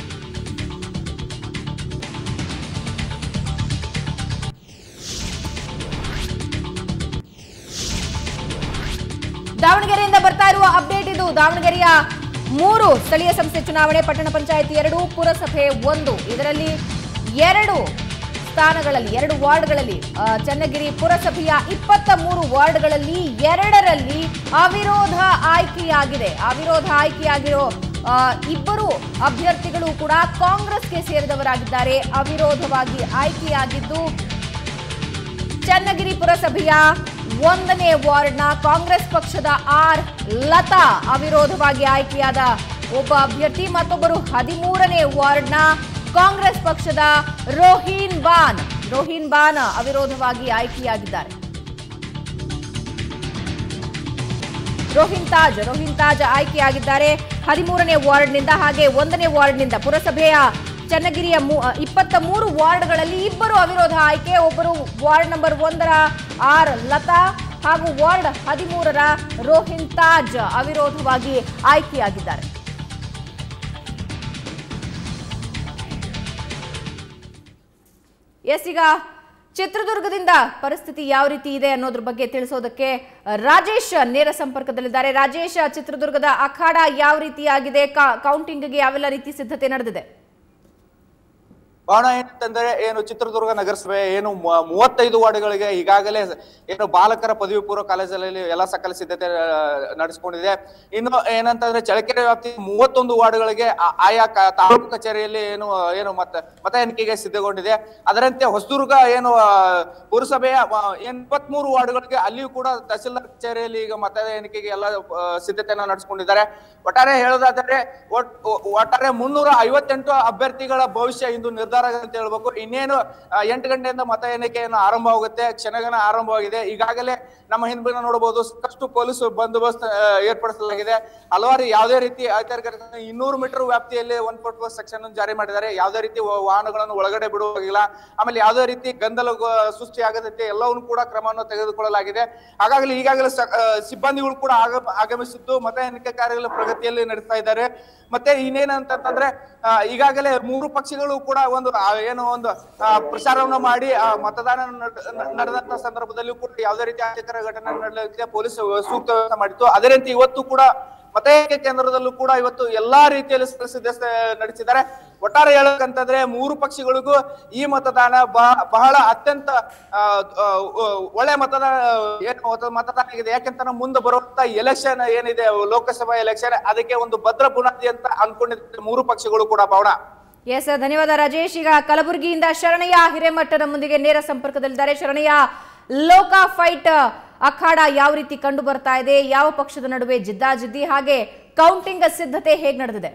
ದಾವಣಗೆರೆಯಿಂದ ಬರ್ತಾ ಇರುವ ಅಪ್ಡೇಟ್ ಇದು ದಾವಣಗೆರೆಯ ಮೂರು ಸ್ಥಳೀಯ ಸಂಸ್ಥೆ ಚುನಾವಣೆ ಪಟ್ಟಣ ಪಂಚಾಯಿತಿ ಎರಡು ಪುರಸಭೆ ಒಂದು ಇದರಲ್ಲಿ ಎರಡು ಸ್ಥಾನಗಳಲ್ಲಿ ಎರಡು ವಾರ್ಡ್ಗಳಲ್ಲಿ ಆ, ಚನ್ನಗಿರಿ ಪುರಸಭೆಯ ಇಪ್ಪತ್ತ ಮೂರು ವಾರ್ಡ್ಗಳಲ್ಲಿ ಎರಡರಲ್ಲಿ ಅವಿರೋಧ ಆಯ್ಕೆಯಾಗಿದೆ ಅವಿರೋಧ ಆಯ್ಕೆಯಾಗಿರೋ ಆ, ಇಬ್ಬರು ಅಭ್ಯರ್ಥಿಗಳು ಕೂಡ ಕಾಂಗ್ರೆಸ್ಗೆ ಸೇರಿದವರಾಗಿದ್ದಾರೆ ಅವಿರೋಧವಾಗಿ ಆಯ್ಕೆಯಾಗಿದ್ದು ಚನ್ನಗಿರಿ ಪುರಸಭೆಯ ಒಂದನೇ ವಾರ್ಡ್ನ ಕಾಂಗ್ರೆಸ್ ಪಕ್ಷದ ಆರ್ ಲತಾ ಅವಿರೋಧವಾಗಿ ಆಯ್ಕೆಯಾದ ಒಬ್ಬ ಅಭ್ಯರ್ಥಿ ಮತ್ತೊಬ್ಬರು ಹದಿಮೂರನೇ ವಾರ್ಡ್ನ ಕಾಂಗ್ರೆಸ್ ಪಕ್ಷದ ರೋಹಿನ್ ಬಾನ್ ರೋಹಿನ್ ಬಾನ್ ಅವಿರೋಧವಾಗಿ ಆಯ್ಕೆಯಾಗಿದ್ದಾರೆ ರೋಹಿನ್ ತಾಜ್ ರೋಹಿನ್ ತಾಜ್ ಆಯ್ಕೆಯಾಗಿದ್ದಾರೆ ಹದಿಮೂರನೇ ವಾರ್ಡ್ನಿಂದ ಹಾಗೆ ಒಂದನೇ ವಾರ್ಡ್ನಿಂದ ಪುರಸಭೆಯ ಚನ್ನಗಿರಿಯ ಇಪ್ಪತ್ತ ಮೂರು ವಾರ್ಡ್ಗಳಲ್ಲಿ ಇಬ್ಬರು ಅವಿರೋಧ ಆಯ್ಕೆ ಒಬ್ಬರು ವಾರ್ಡ್ ನಂಬರ್ ಒಂದರ ಆರ್ ಲತಾ ಹಾಗೂ ವಾರ್ಡ್ ಹದಿಮೂರರ ರೋಹಿನ್ ತಾಜ್ ಅವಿರೋಧವಾಗಿ ಆಯ್ಕೆಯಾಗಿದ್ದಾರೆ ಎಸ್ ಈಗ ಚಿತ್ರದುರ್ಗದಿಂದ ಪರಿಸ್ಥಿತಿ ಯಾವ ರೀತಿ ಇದೆ ಅನ್ನೋದ್ರ ಬಗ್ಗೆ ತಿಳಿಸೋದಕ್ಕೆ ರಾಜೇಶ್ ನೇರ ಸಂಪರ್ಕದಲ್ಲಿದ್ದಾರೆ ರಾಜೇಶ್ ಚಿತ್ರದುರ್ಗದ ಅಖಾಡ ಯಾವ ರೀತಿಯಾಗಿದೆ ಕೌಂಟಿಂಗ್ಗೆ ಯಾವೆಲ್ಲ ರೀತಿ ಸಿದ್ಧತೆ ನಡೆದಿದೆ ಕಾರಣ ಏನಂತಂದ್ರೆ ಏನು ಚಿತ್ರದುರ್ಗ ನಗರಸಭೆ ಏನು ಮೂ- ಮೂವತ್ತೈದು ವಾರ್ಡ್ಗಳಿಗೆ ಈಗಾಗಲೇ ಏನು ಬಾಲಕರ ಪದವಿ ಪೂರ್ವ ಕಾಲೇಜಲ್ಲಿ ಎಲ್ಲ ಸಕಲ ಸಿದ್ಧತೆ ಆ, ನಡೆಸ್ಕೊಂಡಿದೆ ಇನ್ನು ಏನಂತಂದ್ರೆ ಚಳ್ಳಕೆರೆ ವ್ಯಾಪ್ತಿ ಮೂವತ್ತೊಂದು ವಾರ್ಡ್ಗಳಿಗೆ ಆ- ಆಯಾ ಕ- ತಾಲೂಕು ಕಚೇರಿಯಲ್ಲಿ ಏನು ಏನು ಮತ ಮತ ಎಣಿಕೆಗೆ ಸಿದ್ಧಗೊಂಡಿದೆ ಅದರಂತೆ ಹೊಸದುರ್ಗ ಏನು ಆ, ಪುರಸಭೆಯ ಆ, ಏನ್ ಇಪ್ಪತ್ಮೂರು ವಾರ್ಡ್ಗಳಿಗೆ ಅಲ್ಲಿಯೂ ಕೂಡ ತಹಸೀಲ್ದಾರ್ ಕಚೇರಿಯಲ್ಲಿ ಈಗ ಮತ ಎಣಿಕೆಗೆ ಎಲ್ಲ ಆ, ಸಿದ್ಧತೆಯನ್ನ ನಡೆಸ್ಕೊಂಡಿದ್ದಾರೆ ಒಟ್ಟಾರೆ ಹೇಳೋದಾದ್ರೆ ಒಟ್- ಒ- ಒಟ್ಟಾರೆ ಮುನ್ನೂರ ಐವತ್ತೆಂಟು ಅಭ್ಯರ್ಥಿಗಳ ಭವಿಷ್ಯ ಇಂದು ನಿರ್ಧಾರ ಆಗುತ್ತೆ ಅಂತ ಹೇಳ್ಬೇಕು ಇನ್ನೇನು ಆ, ಎಂಟು ಗಂಟೆಯಿಂದ ಮತ ಎಣಿಕೆಯನ್ನು ಆರಂಭವಾಗುತ್ತೆ ಕ್ಷಣಗಣ ಆರಂಭವಾಗಿದೆ ಈಗಾಗಲೇ ನಮ್ಮ ಹಿಂದಿನ ನೋಡಬಹುದು ಸಾಕಷ್ಟು ಪೊಲೀಸ್ ಬಂದೋಬಸ್ತ್ ಆ, ಏರ್ಪಡಿಸಲಾಗಿದೆ ಹಲವಾರು ಯಾವುದೇ ರೀತಿ ಅಧಿಕಾರಿಗಳ ಇನ್ನೂರು ಮೀಟರ್ ವ್ಯಾಪ್ತಿಯಲ್ಲಿ ಒನ್ ಫೋರ್ಟ್ ಫೋರ್ ಸೆಕ್ಷನ್ ಜಾರಿ ಮಾಡಿದ್ದಾರೆ ಯಾವುದೇ ರೀತಿ ವ- ವಾಹನಗಳನ್ನು ಒಳಗಡೆ ಬಿಡುವಾಗಿಲ್ಲ ಆಮೇಲೆ ಯಾವುದೇ ರೀತಿ ಗಂದಲ ಗೊ- ಸೃಷ್ಟಿ ಆಗದಂತೆ ಎಲ್ಲವನ್ನು ಕೂಡ ಕ್ರಮವನ್ನು ತೆಗೆದುಕೊಳ್ಳಲಾಗಿದೆ ಹಾಗಾಗಲಿ ಈಗಾಗಲೇ ಸ- ಆ, ಸಿಬ್ಬಂದಿಗಳು ಕೂಡ ಆಗ- ಆಗಮಿಸಿದ್ದು ಮತ ಎಣಿಕೆ ಕಾರ್ಯಗಳ ಪ್ರಗತಿಯಲ್ಲಿ ನಡೆಸ್ತಾ ಇದ್ದಾರೆ ಮತ್ತೆ ಇನ್ನೇನಂತಂದ್ರೆ ಆ, ಈಗಾಗಲೇ ಮೂರು ಪಕ್ಷಗಳು ಕೂಡ ಒಂದು ಆ, ಏನು ಒಂದು ಆ, ಪ್ರಚಾರವನ್ನು ಮಾಡಿ ಆ, ಮತದಾನ ನಡ್- ನ- ನಡೆದಂತ ಸಂದರ್ಭದಲ್ಲೂ ಕೂಡ ಯಾವುದೇ ರೀತಿ ಅಹಿತಕರ ಘಟನೆ ನಡೆಯಲಿಕ್ಕೆ ಪೊಲೀಸ್ ಸೂಕ್ತ ವ್ಯವಸ್ಥೆ ಮಾಡಿತ್ತು ಅದೇ ರೀತಿ ಇವತ್ತು ಕೂಡ ಮತ ಎಣಿಕೆ ಕೇಂದ್ರದಲ್ಲೂ ಕೂಡ ಇವತ್ತು ಎಲ್ಲಾ ರೀತಿಯಲ್ಲಿ ಸ- ಸಿದ್ಧತೆ ನಡೆಸಿದ್ದಾರೆ ಒಟ್ಟಾರೆ ಹೇಳಬೇಕಂತಂದ್ರೆ ಮೂರು ಪಕ್ಷಗಳಿಗೂ ಈ ಮತದಾನ ಬಹ- ಬಹಳ ಅತ್ಯಂತ ಆ, ಆ, ಒಳ್ಳೆ ಮತದಾನ ಏನು ಮತ- ಮತದಾನ ಆಗಿದೆ ಯಾಕೆಂತ ಮುಂದೆ ಬರುವಂತ ಎಲೆಕ್ಷನ್ ಏನಿದೆ ಲೋಕಸಭಾ ಎಲೆಕ್ಷನ್ ಅದಕ್ಕೆ ಒಂದು ಭದ್ರ ಬುನಾದಿ ಅಂತ ಅನ್ಕೊಂಡಿದ್ದಾರೆ ಮೂರು ಪಕ್ಷಗಳು ಕೂಡ ಭಾವನ ಎಸ್ ಧನ್ಯವಾದ ರಾಜೇಶ್ ಈಗ ಕಲಬುರಗಿಯಿಂದ ಶರಣಯ್ಯ ಹಿರೇಮಠ ನಮ್ಮೊಂದಿಗೆ ನೇರ ಸಂಪರ್ಕದಲ್ಲಿದ್ದಾರೆ ಶರಣಯ್ಯ ಲೋಕ ಫೈಟ್ ಅಖಾಡ ಯಾವ ರೀತಿ ಕಂಡು ಬರ್ತಾ ಇದೆ ಯಾವ ಪಕ್ಷದ ನಡುವೆ ಜಿದ್ದಾಜಿದ್ದಿ ಹಾಗೆ ಕೌಂಟಿಂಗ್ ಸಿದ್ಧತೆ ಹೇಗೆ ನಡೆದಿದೆ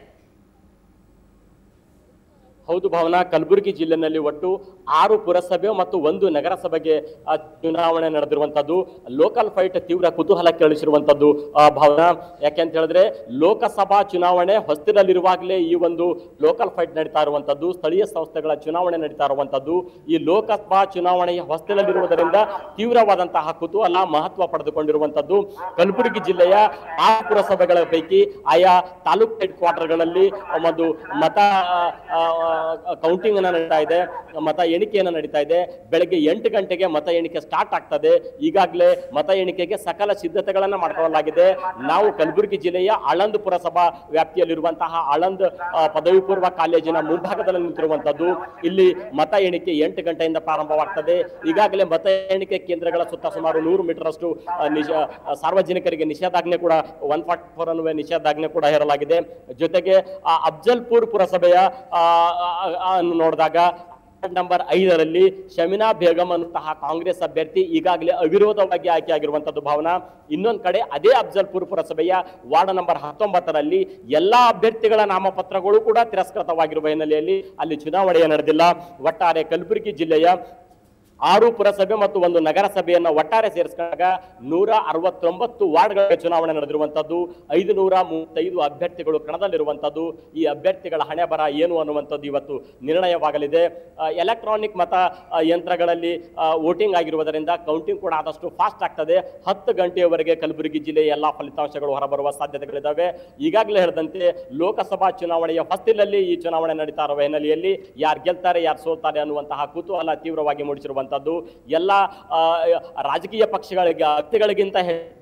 ಹೌದು ಭಾವನಾ ಕಲಬುರಗಿ ಜಿಲ್ಲೆನಲ್ಲಿ ಒಟ್ಟು ಆರು ಪುರಸಭೆ ಮತ್ತು ಒಂದು ನಗರಸಭೆಗೆ ಆ, ಚುನಾವಣೆ ನಡೆದಿರುವಂತದ್ದು ಲೋಕಲ್ ಫೈಟ್ ತೀವ್ರ ಕುತೂಹಲ ಕೇಳಿಸಿರುವಂತದ್ದು ಆ, ಭಾವನಾ ಯಾಕೆಂತ ಹೇಳಿದ್ರೆ ಲೋಕಸಭಾ ಚುನಾವಣೆ ಹೊಸ್ತಿನಲ್ಲಿರುವಾಗಲೇ ಈ ಒಂದು ಲೋಕಲ್ ಫೈಟ್ ನಡೀತಾ ಇರುವಂತದ್ದು ಸ್ಥಳೀಯ ಸಂಸ್ಥೆಗಳ ಚುನಾವಣೆ ನಡೀತಾ ಇರುವಂತದ್ದು ಈ ಲೋಕಸಭಾ ಚುನಾವಣೆಯ ಹೊಸ್ತಿನಲ್ಲಿರುವುದರಿಂದ ತೀವ್ರವಾದಂತಹ ಕುತೂಹಲ ಮಹತ್ವ ಪಡೆದುಕೊಂಡಿರುವಂತದ್ದು ಕಲಬುರಗಿ ಜಿಲ್ಲೆಯ ಆ ಪುರಸಭೆಗಳ ಪೈಕಿ ಆಯಾ ತಾಲೂಕ್ ಹೆಡ್ ಕ್ವಾರ್ಟರ್ಗಳಲ್ಲಿ ಒಂದು ಮತ ಕೌಂಟಿಂಗ್ ಅನ್ನ ನಡೀತಾ ಇದೆ ಮತ ಎಣಿಕೆಯನ್ನ ನಡೀತಾ ಇದೆ ಬೆಳಗ್ಗೆ ಎಂಟು ಗಂಟೆಗೆ ಮತ ಎಣಿಕೆ ಸ್ಟಾರ್ಟ್ ಆಗ್ತದೆ ಈಗಾಗಲೇ ಮತ ಎಣಿಕೆಗೆ ಸಕಲ ಸಿದ್ಧತೆಗಳನ್ನ ಮಾಡ್ಕೊಳ್ಳಲಾಗಿದೆ ನಾವು ಕಲಬುರಗಿ ಜಿಲ್ಲೆಯ ಆಳಂದ್ ಪುರಸಭಾ ವ್ಯಾಪ್ತಿಯಲ್ಲಿರುವಂತಹ ಆಳಂದ್ ಆ, ಪದವಿ ಪೂರ್ವ ಕಾಲೇಜಿನ ಮುಂಭಾಗದಲ್ಲಿ ನಿಂತಿರುವಂತದ್ದು ಇಲ್ಲಿ ಮತ ಎಣಿಕೆ ಎಂಟು ಗಂಟೆಯಿಂದ ಪ್ರಾರಂಭವಾಗ್ತದೆ ಈಗಾಗಲೇ ಮತ ಎಣಿಕೆ ಕೇಂದ್ರಗಳ ಸುತ್ತ ಸುಮಾರು ನೂರು ಮೀಟರ್ ಅಷ್ಟು ಆ, ನಿಷ ಆ, ಸಾರ್ವಜನಿಕರಿಗೆ ನಿಷೇಧಾಜ್ಞೆ ಕೂಡ ಒನ್ ಫಾರ್ಟಿ ಫೋರ್ ಅನ್ನುವ ನಿಷೇಧಾಜ್ಞೆ ಕೂಡ ಹೇರಲಾಗಿದೆ ಜೊತೆಗೆ ಆ, ಅಫ್ಜಲ್ಪುರ್ ಪುರಸಭೆಯ ಆ, ಆ, ಆ, ಅನ್ನು ನೋಡಿದಾಗ ವಾರ್ಡ್ ನಂಬರ್ ಐದರಲ್ಲಿ ಶಮಿನಾ ಬೇಗಂ ಅನ್ನುವಂತಹ ಕಾಂಗ್ರೆಸ್ ಅಭ್ಯರ್ಥಿ ಈಗಾಗಲೇ ಅವಿರೋಧವಾಗಿ ಆಯ್ಕೆಯಾಗಿರುವಂತದ್ದು ಭಾವನಾ ಇನ್ನೊಂದು ಕಡೆ ಅದೇ ಅಫ್ಜಲ್ಪುರ್ ಪುರಸಭೆಯ ವಾರ್ಡ್ ನಂಬರ್ ಹತ್ತೊಂಬತ್ತರಲ್ಲಿ ಎಲ್ಲಾ ಅಭ್ಯರ್ಥಿಗಳ ನಾಮಪತ್ರಗಳು ಕೂಡ ತಿರಸ್ಕೃತವಾಗಿರುವ ಹಿನ್ನೆಲೆಯಲ್ಲಿ ಅಲ್ಲಿ ಚುನಾವಣೆ ನಡೆದಿಲ್ಲ ಒಟ್ಟಾರೆ ಕಲಬುರಗಿ ಜಿಲ್ಲೆಯ ಆರು ಪುರಸಭೆ ಮತ್ತು ಒಂದು ನಗರಸಭೆಯನ್ನ ಒಟ್ಟಾರೆ ಸೇರಿಸಿದಾಗ ನೂರ ಅರವತ್ತೊಂಬತ್ತು ವಾರ್ಡ್ಗಳ ಚುನಾವಣೆ ನಡೆದಿರುವಂತದ್ದು ಐದು ನೂರ ಮೂವತ್ತೈದು ಅಭ್ಯರ್ಥಿಗಳು ಕಣದಲ್ಲಿರುವಂತದ್ದು ಈ ಅಭ್ಯರ್ಥಿಗಳ ಹಣೆ ಬರ ಏನು ಅನ್ನುವಂಥದ್ದು ಇವತ್ತು ನಿರ್ಣಯವಾಗಲಿದೆ ಎಲೆಕ್ಟ್ರಾನಿಕ್ ಮತ ಆ, ಯಂತ್ರಗಳಲ್ಲಿ ವೋಟಿಂಗ್ ಆಗಿರುವುದರಿಂದ ಕೌಂಟಿಂಗ್ ಕೂಡ ಆದಷ್ಟು ಫಾಸ್ಟ್ ಆಗ್ತದೆ ಹತ್ತು ಗಂಟೆಯವರೆಗೆ ಕಲಬುರಗಿ ಜಿಲ್ಲೆಯ ಎಲ್ಲಾ ಫಲಿತಾಂಶಗಳು ಹೊರಬರುವ ಸಾಧ್ಯತೆಗಳಿದ್ದಾವೆ ಈಗಾಗಲೇ ಹೇಳಿದಂತೆ ಲೋಕಸಭಾ ಚುನಾವಣೆಯ ಹೊಸ್ತಿಲಲ್ಲಿ ಈ ಚುನಾವಣೆ ನಡೀತಾ ಇರುವ ಹಿನ್ನೆಲೆಯಲ್ಲಿ ಯಾರು ಗೆಲ್ತಾರೆ ಯಾರು ಸೋಲ್ತಾರೆ ಅನ್ನುವಂತಹ ಕುತೂಹಲ ತೀವ್ರವಾಗಿ ಮೂಡಿಸಿರುವಂತದ್ದು ಎಲ್ಲ ಆ, ರಾಜಕೀಯ ಪಕ್ಷಗಳಿಗೆ ವ್ಯಕ್ತಿಗಳಿಗಿಂತ ಹೆಚ್ಚು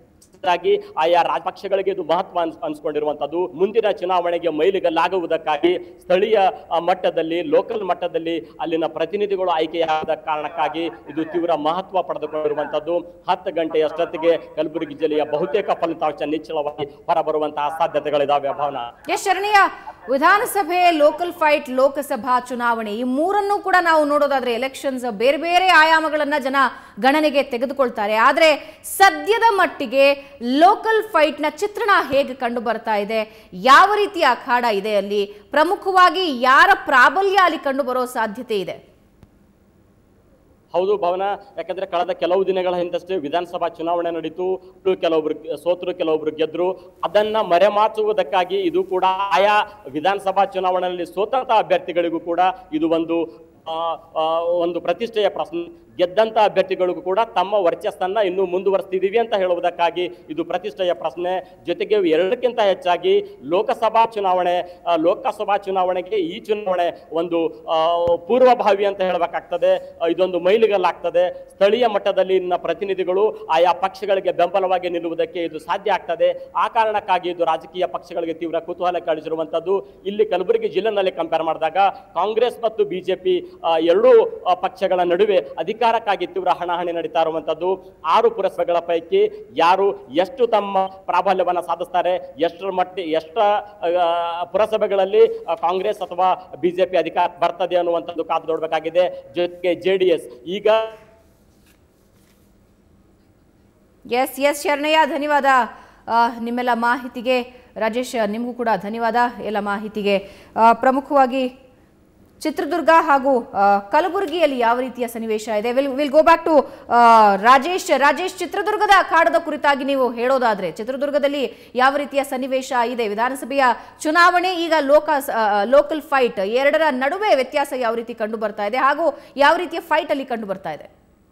ಹೆಚ್ಚಾಗಿ ಆಯಾ ರಾಜಪಕ್ಷಗಳಿಗೆ ಇದು ಮಹತ್ವ ಅನ್ಸ್ ಅನ್ಸ್ಕೊಂಡಿರುವಂತದ್ದು ಮುಂದಿನ ಚುನಾವಣೆಗೆ ಮೈಲಿಗಲ್ಲಾಗುವುದಕ್ಕಾಗಿ ಸ್ಥಳೀಯ ಆ, ಮಟ್ಟದಲ್ಲಿ ಲೋಕಲ್ ಮಟ್ಟದಲ್ಲಿ ಅಲ್ಲಿನ ಪ್ರತಿನಿಧಿಗಳು ಆಯ್ಕೆಯಾದ ಕಾರಣಕ್ಕಾಗಿ ಇದು ತೀವ್ರ ಮಹತ್ವ ಪಡೆದುಕೊಂಡಿರುವಂತದ್ದು ಹತ್ತು ಗಂಟೆಯಷ್ಟೊತ್ತಿಗೆ ಕಲಬುರಗಿ ಜಿಲ್ಲೆಯ ಬಹುತೇಕ ಫಲಿತಾಂಶ ನಿಚ್ಚಳವಾಗಿ ಹೊರಬರುವಂತಹ ಸಾಧ್ಯತೆಗಳಿದಾವೆ ಭಾವನಾ ಎಸ್ ಶರಣಿಯ ವಿಧಾನಸಭೆ ಲೋಕಲ್ ಫೈಟ್ ಲೋಕಸಭಾ ಚುನಾವಣೆ ಈ ಮೂರನ್ನು ಕೂಡ ನಾವು ನೋಡೋದಾದ್ರೆ ಎಲೆಕ್ಷನ್ಸ್ ಬೇರೆ ಬೇರೆ ಆಯಾಮಗಳನ್ನ ಜನ ಗಣನೆಗೆ ತೆಗೆದುಕೊಳ್ತಾರೆ ಆದ್ರೆ ಸದ್ಯದ ಮಟ್ಟಿಗೆ ಲೋಕಲ್ ಫೈಟ್ನ ಚಿತ್ರಣ ಹೇಗೆ ಕಂಡು ಬರ್ತಾ ಇದೆ ಯಾವ ರೀತಿಯ ಅಖಾಡ ಇದೆ ಅಲ್ಲಿ ಪ್ರಮುಖವಾಗಿ ಯಾರ ಪ್ರಾಬಲ್ಯ ಅಲ್ಲಿ ಕಂಡು ಬರೋ ಸಾಧ್ಯತೆ ಇದೆ ಹೌದು ಭವನ ಯಾಕಂದ್ರೆ ಕಳೆದ ಕೆಲವು ದಿನಗಳ ಹಿಂದಷ್ಟೇ ವಿಧಾನಸಭಾ ಚುನಾವಣೆ ನಡೀತು ಕೆಲವೊಬ್ರು ಸೋತರು ಕೆಲವೊಬ್ರು ಗೆದ್ರು ಅದನ್ನ ಮರೆಮಾಚುವುದಕ್ಕಾಗಿ ಇದು ಕೂಡ ಆಯಾ ವಿಧಾನಸಭಾ ಚುನಾವಣೆಯಲ್ಲಿ ಸೋತಂತ ಅಭ್ಯರ್ಥಿಗಳಿಗೂ ಕೂಡ ಇದು ಒಂದು ಆ, ಆ, ಒಂದು ಪ್ರತಿಷ್ಠೆಯ ಪ್ರಶ್ನೆ ಗೆದ್ದಂತ ಅಭ್ಯರ್ಥಿಗಳಿಗೂ ಕೂಡ ತಮ್ಮ ವರ್ಚಸ್ಸನ್ನ ಇನ್ನೂ ಮುಂದುವರಿಸ್ತಿದೀವಿ ಅಂತ ಹೇಳುವುದಕ್ಕಾಗಿ ಇದು ಪ್ರತಿಷ್ಠೆಯ ಪ್ರಶ್ನೆ ಜೊತೆಗೆ ಎರಡಕ್ಕಿಂತ ಹೆಚ್ಚಾಗಿ ಲೋಕಸಭಾ ಚುನಾವಣೆ ಆ, ಲೋಕಸಭಾ ಚುನಾವಣೆಗೆ ಈ ಚುನಾವಣೆ ಒಂದು ಆ, ಪೂರ್ವಭಾವಿ ಅಂತ ಹೇಳಬೇಕಾಗ್ತದೆ ಆ, ಇದೊಂದು ಮೈಲಿಗಲ್ಲಾಗ್ತದೆ ಸ್ಥಳೀಯ ಮಟ್ಟದಲ್ಲಿ ಇನ್ನ ಪ್ರತಿನಿಧಿಗಳು ಆಯಾ ಪಕ್ಷಗಳಿಗೆ ಬೆಂಬಲವಾಗಿ ನಿಲ್ಲುವುದಕ್ಕೆ ಇದು ಸಾಧ್ಯ ಆಗ್ತದೆ ಆ ಕಾರಣಕ್ಕಾಗಿ ಇದು ರಾಜಕೀಯ ಪಕ್ಷಗಳಿಗೆ ತೀವ್ರ ಕುತೂಹಲ ಕಾಣಿಸಿರುವಂತದ್ದು ಇಲ್ಲಿ ಕಲಬುರಗಿ ಜಿಲ್ಲೆನಲ್ಲಿ ಕಂಪೇರ್ ಮಾಡಿದಾಗ ಕಾಂಗ್ರೆಸ್ ಮತ್ತು ಬಿಜೆಪಿ ಎರಡೂ ಆ, ಪಕ್ಷಗಳ ನಡುವೆ ಅಧಿಕಾರಕ್ಕಾಗಿ ತೀವ್ರ ಹಣಾಹಣಿ ನಡೀತಾ ಇರುವಂತದ್ದು ಆರು ಪುರಸಭೆಗಳ ಪೈಕಿ ಯಾರು ಎಷ್ಟು ತಮ್ಮ ಪ್ರಾಬಲ್ಯವನ್ನ ಸಾಧಿಸ್ತಾರೆ ಎಷ್ಟರ ಮಟ್ಟ ಎಷ್ಟ ಆ, ಪುರಸಭೆಗಳಲ್ಲಿ ಆ, ಕಾಂಗ್ರೆಸ್ ಅಥವಾ ಬಿಜೆಪಿ ಅಧಿಕಾರ ಬರ್ತದೆ ಅನ್ನುವಂಥದ್ದು ಕಾದು ನೋಡಬೇಕಾಗಿದೆ ಜೊತೆಗೆ ಜೆ ಡಿ ಎಸ್ ಈಗ ಎಸ್ ಎಸ್ ಶರಣಯ್ಯ ಧನ್ಯವಾದ ಆ, ನಿಮ್ಮೆಲ್ಲ ಮಾಹಿತಿಗೆ ರಾಜೇಶ್ ನಿಮಗೂ ಕೂಡ ಧನ್ಯವಾದ ಎಲ್ಲ ಮಾಹಿತಿಗೆ ಆ, ಪ್ರಮುಖವಾಗಿ ಚಿತ್ರದುರ್ಗ ಹಾಗೂ ಆ, ಕಲಬುರಗಿಯಲ್ಲಿ ಯಾವ ರೀತಿಯ ಸನ್ನಿವೇಶ ಇದೆ will will go back to Rajesh Rajesh ಚಿತ್ರದುರ್ಗದ ಅಖಾಡದ ಕುರಿತಾಗಿ ನೀವು ಹೇಳೋದಾದ್ರೆ ಚಿತ್ರದುರ್ಗದಲ್ಲಿ ಯಾವ ರೀತಿಯ ಸನ್ನಿವೇಶ ಇದೆ ವಿಧಾನಸಭೆಯ ಚುನಾವಣೆ ಈಗ ಲೋಕ ಲೋಕಲ್ ಫೈಟ್ ಎರಡರ ನಡುವೆ ವ್ಯತ್ಯಾಸ ಯಾವ ರೀತಿ ಕಂಡು ಬರ್ತಾ ಇದೆ ಹಾಗೂ ಯಾವ ರೀತಿಯ ಫೈಟ್ ಅಲ್ಲಿ ಕಂಡು ಬರ್ತಾ ಇದೆ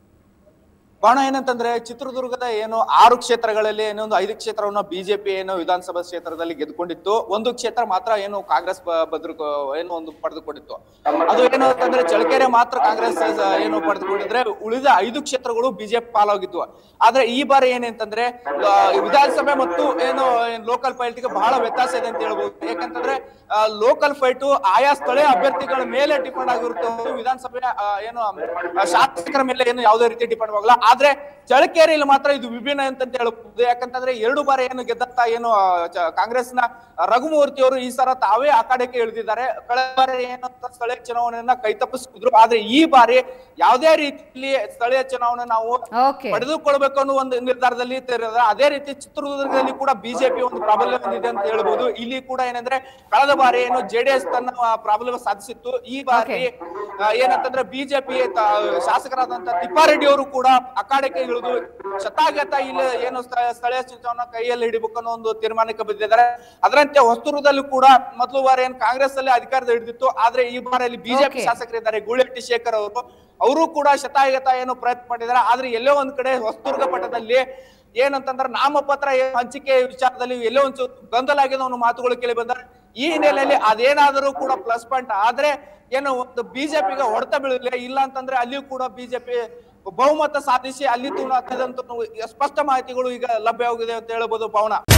ಕಾರಣ ಏನಂತಂದ್ರೆ ಚಿತ್ರದುರ್ಗದ ಏನು ಆರು ಕ್ಷೇತ್ರಗಳಲ್ಲಿ ಏನೋ ಒಂದು ಐದು ಕ್ಷೇತ್ರವನ್ನು ಬಿಜೆಪಿ ಏನು ವಿಧಾನಸಭಾ ಕ್ಷೇತ್ರದಲ್ಲಿ ಗೆದ್ದುಕೊಂಡಿತ್ತು ಒಂದು ಕ್ಷೇತ್ರ ಮಾತ್ರ ಏನು ಕಾಂಗ್ರೆಸ್ ಬ- ಬದ್ರು ಏನು ಒಂದು ಪಡೆದುಕೊಂಡಿತ್ತು ಅದು ಏನು ಅಂತಂದ್ರೆ ಚಳಕೆರೆ ಮಾತ್ರ ಕಾಂಗ್ರೆಸ್ ಏನು ಪಡೆದುಕೊಂಡಿದ್ರೆ ಉಳಿದ ಐದು ಕ್ಷೇತ್ರಗಳು ಬಿಜೆಪಿ ಪಾಲಾಗಿದ್ವು ಆದ್ರೆ ಈ ಬಾರಿ ಏನಂತಂದ್ರೆ ಆ, ವಿಧಾನಸಭೆ ಮತ್ತು ಏನು ಲೋಕಲ್ ಫೈಟ್ಗೆ ಬಹಳ ವ್ಯತ್ಯಾಸ ಇದೆ ಅಂತ ಹೇಳ್ಬೋದು ಯಾಕಂತಂದ್ರೆ ಲೋಕಲ್ ಫೈಟ್ ಆಯಾ ಸ್ಥಳೀಯ ಅಭ್ಯರ್ಥಿಗಳ ಮೇಲೆ ಡಿಪೆಂಡ್ ಆಗಿರುತ್ತೆ ಹೊರತು ವಿಧಾನಸಭೆ ಆ, ಏನು ಆ, ಶಾಸಕರ ಮೇಲೆ ಏನು ಯಾವುದೇ ರೀತಿ ಡಿಪೆಂಡ್ ಆಗಲ್ಲ ಆದ್ರೆ ಚಳಕೇರಿಯಲ್ಲಿ ಮಾತ್ರ ಇದು ವಿಭಿನ್ನ ಅಂತ ಹೇಳ್ಬೋದು ಯಾಕಂತಂದ್ರೆ ಎರಡು ಬಾರಿ ಏನು ಗೆದ್ದಂತ ಏನು ಆ, ಚ- ಕಾಂಗ್ರೆಸ್ನ ರಘುಮೂರ್ತಿ ಅವರು ಈ ಸಲ ತಾವೇ ಅಖಾಡಕ್ಕೆ ಇಳಿದಿದ್ದಾರೆ ಕಳೆದ ಬಾರಿ ಏನು ಅಂತ ಸ್ಥಳೀಯ ಚುನಾವಣೆಯನ್ನ ಕೈತಪ್ಪಿಸಿದ್ರು ಆದ್ರೆ ಈ ಬಾರಿ ಯಾವುದೇ ರೀತಿಯಲ್ಲಿ ಸ್ಥಳೀಯ ಚುನಾವಣೆ ನಾವು ಓಕೆ ಪಡೆದುಕೊಳ್ಬೇಕು ಅನ್ನೋ ಒಂದು ನಿರ್ಧಾರದಲ್ಲಿ ತೆರೆದ ಅದೇ ರೀತಿ ಚಿತ್ರದುರ್ಗದಲ್ಲಿ ಕೂಡ ಬಿಜೆಪಿ ಒಂದು ಪ್ರಾಬಲ್ಯ ಹೊಂದಿದೆ ಅಂತ ಹೇಳ್ಬೋದು ಇಲ್ಲಿ ಕೂಡ ಏನಂದ್ರೆ ಕಳೆದ ಬಾರಿ ಏನು ಜೆಡಿಎಸ್ ತನ್ನ ಆ, ಪ್ರಾಬಲ್ಯ ಸಾಧಿಸಿತ್ತು ಈ ಬಾರಿ ಆ, ಏನಂತಂದ್ರೆ ಬಿಜೆಪಿ ಶಾಸಕರಾದಂತ ತಿಪ್ಪಾರೆಡ್ಡಿ ಅವರು ಕೂಡ ಅಖಾಡಕ್ಕೆ ಇಳಿದು ಶತಾಗತ ಇಲ್ಲಿ ಏನು ಸ್ಥ- ಸ್ಥಳೀಯ ಚುನಾವಣಾ ಕೈಯಲ್ಲಿ ಹಿಡಿಬೇಕು ಅನ್ನೋ ಒಂದು ತೀರ್ಮಾನಕ್ಕೆ ಬಂದಿದ್ದಾರೆ ಅದರಂತೆ ಹೊಸದುರ್ಗದಲ್ಲೂ ಕೂಡ ಮೊದಲು ಬಾರಿ ಏನು ಕಾಂಗ್ರೆಸ್ ಅಲ್ಲಿ ಅಧಿಕಾರದ ಹಿಡಿದಿತ್ತು ಆದ್ರೆ ಈ ಬಾರಿಯಲ್ಲಿ ಬಿಜೆಪಿ Okay. ಶಾಸಕರಿದ್ದಾರೆ ಗೂಳೆಟ್ಟಿ ಶೇಖರ್ ಅವರು ಅವರು ಕೂಡ ಶತಾಯಗತ ಏನು ಪ್ರಯತ್ನ ಮಾಡಿದ್ದಾರೆ ಆದ್ರೆ ಎಲ್ಲೋ ಒಂದ್ ಕಡೆ ಹೊಸದುರ್ಗ ಪಟ್ಟದಲ್ಲಿ ಏನಂತಂದ್ರೆ ನಾಮಪತ್ರ ಏನ್ ಹಂಚಿಕೆ ವಿಚಾರದಲ್ಲಿ ಎಲ್ಲೋ ಒಂದು ಗೊಂದಲ ಆಗಿದೆ ಅನ್ನೋ ಮಾತುಗಳು ಕೇಳಿ ಬಂದರೆ ಈ ಹಿನ್ನೆಲೆಯಲ್ಲಿ ಅದೇನಾದರೂ ಕೂಡ ಪ್ಲಸ್ ಪಾಯಿಂಟ್ ಆದ್ರೆ ಏನು ಒಂದು ಬಿಜೆಪಿಗೆ ಹೊಡೆತ ಬೀಳಲಿಲ್ಲ ಇಲ್ಲ ಅಂತಂದ್ರೆ ಅಲ್ಲಿಯೂ ಕೂಡ ಬಿಜೆಪಿ ಬಹುಮತ ಸಾಧಿಸಿ ಅಲ್ಲಿ ತೂಣ ಸ್ಪಷ್ಟ ಮಾಹಿತಿಗಳು ಈಗ ಲಭ್ಯವಾಗಿದೆ ಅಂತ ಹೇಳ್ಬೋದು ಭಾವನಾ